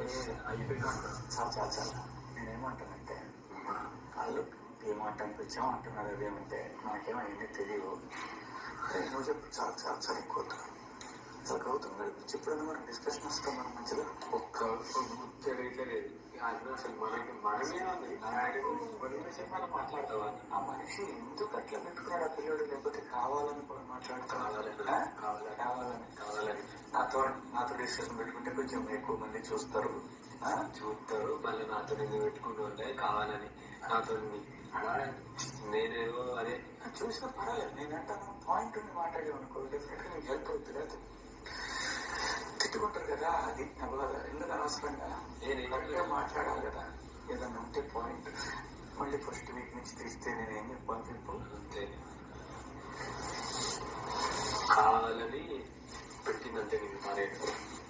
అయిపోయింది అంటారు చాలా చాలా చాలా నేనేమంటానంటే వాళ్ళు ఏ మాట అనిపించాం అంటున్నారు అదేమంటే నాకేమైంది తెలియదు అరే, నువ్వు చెప్పు చాలా చాలా చాలా ఎక్కువ అవుతుంది చాలా అవుతుంది మరి ఎప్పుడైనా మనం డిస్కషన్ వస్తాం మనం మంచిగా ఒక్క ముచ్చట ఇట్లా లేదు అది అసలు మనకి మనమే ఉంది నా ఆయనకు మన విషయం మనం మాట్లాడతావా ఆ మనిషి ఎందుకు అట్లా పెట్టుకున్నాడు ఆ పిల్లడు లేకపోతే కావాలని కూడా మాట్లాడుతున్నాడు కావాలని. కావాలని కావాలని నాతో నాతో డిస్కషన్ పెట్టుకుంటే కొంచెం ఎక్కువ మంది చూస్తారు ఆ? చూస్తారు మళ్ళీ నాతో నిన్ను పెట్టుకుంటుంటే కావాలని నాతో ని- అలా నేనేదో అదే చూసినా పర్వాలేదు నేను అంటాను పాయింట్ ఉంది మాట్లాడే అనుకో డెఫినెట్ గా నీకు హెల్ప్ అవుతుంది అది తిట్టుకుంటారు కదా అది నా బాధ ఎందుకు అనవసరంగా నేను ఏం కరెక్ట్గా మాట్లాడాలి కదా ఏదన్నా ఉంటే పాయింట్ మళ్ళీ ఫస్ట్ వీక్ నుంచి తీస్తే నేను ఏం చెప్పాలి చెప్పు అంతే కావాలని పెట్టిందంటే నేను మారేడు